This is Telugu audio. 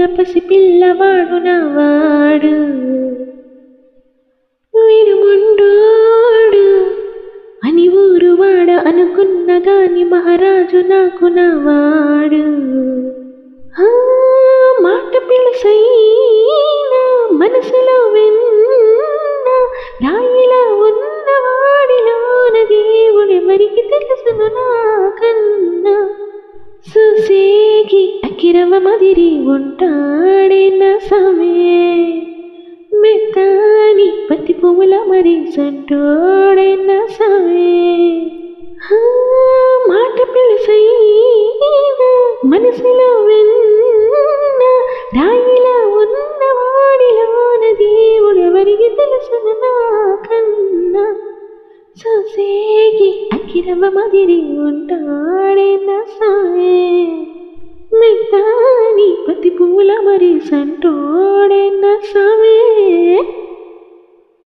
పసి పిల్లవాడు నావాడు వీడు మొండోడు అని ఊరు వాడ అనుకున్న గాని మహారాజు నాకు నావాడు ఆ, మాట పిలుసైనా మనసులో విన్న రాయిలా ఉన్నవాడిలోన దేవుడెవరికి తెలుసును నాకన్నా సుసేకి అకిరవ మదిరి ఉంటాడే నా సమే మెత్తాని పత్తి పువ్వుల మరి సంటోడే నా సమే ఆ, మాట పిలుసైనా మనసులో విన్న రాయిలా ఉన్నవాడిలోన దేవుడెవరికి తెలుసును నాకన్నా సొసేకి అకిరవ మదిరి ఉంటాడే నా సాయే మెత్తాని పతి పూల మరి సంటోడే నా సామే